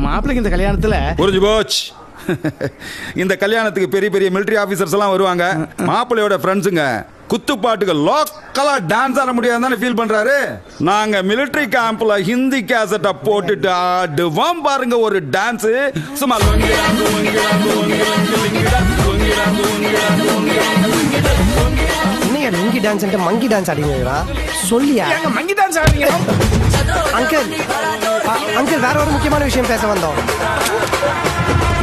மாப்பிள்ளைக்கு இந்த கல்யாணத்துல புரிஞ்சு போச்சு இந்த கல்யாணத்துக்கு பெரிய பெரிய military ஆபீசர்ஸ் எல்லாம் வருவாங்க மாப்பிள்ளையோட ஃப்ரெண்ட்ஸுங்க குத்துப்பாட்டுக்கு லோக்கலா டான்ஸ் ஆட முடியாதுன்னு ஃபீல் பண்றாரு நாங்க military கேம்ப்ல ஹிந்தி கேசட்டை போட்டுட்டு ஆடுவோம் பாருங்க ஒரு டான்ஸ் சும்மா லொங்கிடா, லொங்கிடா, லொங்கிடா, லொங்கிடா, லொங்கிடா, லொங்கிடா, லொங்கிடா. என்னையா லுங்கி டான்ஸ் மங்கி டான்ஸ் ஆடிங்களா சொல்லியா ஏங்க மங்கி டான்ஸ் ஆடுறீங்க அங்கிள் அ- அங்கிள் வேற ஒரு முக்கியமான விஷயம் பேச வந்தோம்